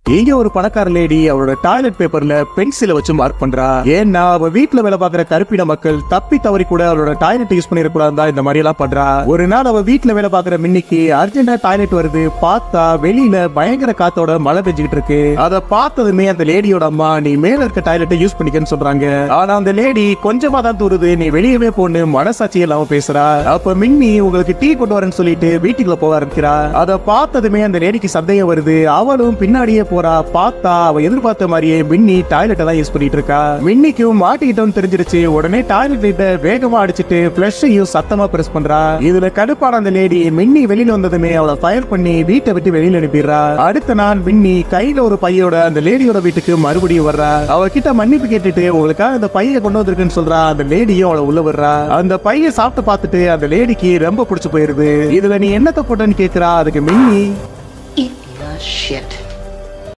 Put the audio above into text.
இங்க ஒரு பணக்கார லேடி அவளோட டாய்லெட் பேப்பர்ல பென்சில வச்சு மார்க் பண்றா ஏன்னா அவ வீட்ல வேலை பார்க்குற கருப்பின மக்கள் தப்பி தவறி கூட அவளோட டாய்லெட் யூஸ் பண்ணிடக்கூடாது தான் இந்த மாதிரி எல்லாம் பண்றா ஒரு நாள் அவ வீட்ல வேலை பார்க்குற மின்னிக்கு அர்ஜென்டா டாய்லெட் வருது பார்த்தா வெளியில பயங்கர காத்தோட மழை பெஞ்சுக்கிட்டு இருக்கு அதை பார்த்ததுமே அந்த லேடியோட அம்மா நீ மேல இருக்க டாய்லெட்டை யூஸ் பண்ணிக்கன்னு சொல்றாங்க ஆனா அந்த லேடி கொஞ்சமா தான் தூருது நீ வெளியவே போன்னு மனசாட்சி இல்லாம பேசுறா அப்ப மின்னி உங்களுக்கு டீ கொண்டு வரேன்னு சொல்லிட்டு வீட்டுக்குள்ள போக ஆரம்பிக்கிறா அதை பார்த்ததுமே அந்த லேடிக்கு சந்தேகம் வருது அவளும் பின்னாடியே போறா பார்த்தா அவ எதிர்பார்த்த மாதிரியே மின்னி டாய்லெட்டை தான் யூஸ் பண்ணிட்டு இருக்கா மின்னிக்கும் மாட்டிக்கிட்டோம்னு தெரிஞ்சிருச்சு உடனே டாய்லெட் லைட்டை வேகமா அடிச்சிட்டு பிளஷையும் சத்தமா பிரஸ் பண்றா இதுல கடுப்பான அந்த லேடி மின்னி வெளியில வந்ததுமே அவளை ஃபயர் பண்ணி வீட்டை விட்டு வெளியில அனுப்பிடுறா அடுத்த நாள் மின்னி கையில ஒரு பையோட அந்த லேடியோட வீட்டுக்கு மறுபடியும் வர்றா அவ கிட்ட மன்னிப்பு கேட்டுட்டு உங்களுக்காக அந்த பைய கொண்டு வந்திருக்குன்னு சொல்றா அந்த லேடியும் அவளை உள்ள வர்றா அந்த பைய சாப்பிட்டு பார்த்துட்டு அந்த லேடிக்கு ரொம்ப பிடிச்சு போயிருது இதுல நீ என்னத்த போட்டன்னு கேக்குறா அதுக்கு மின்னி Eat the shit.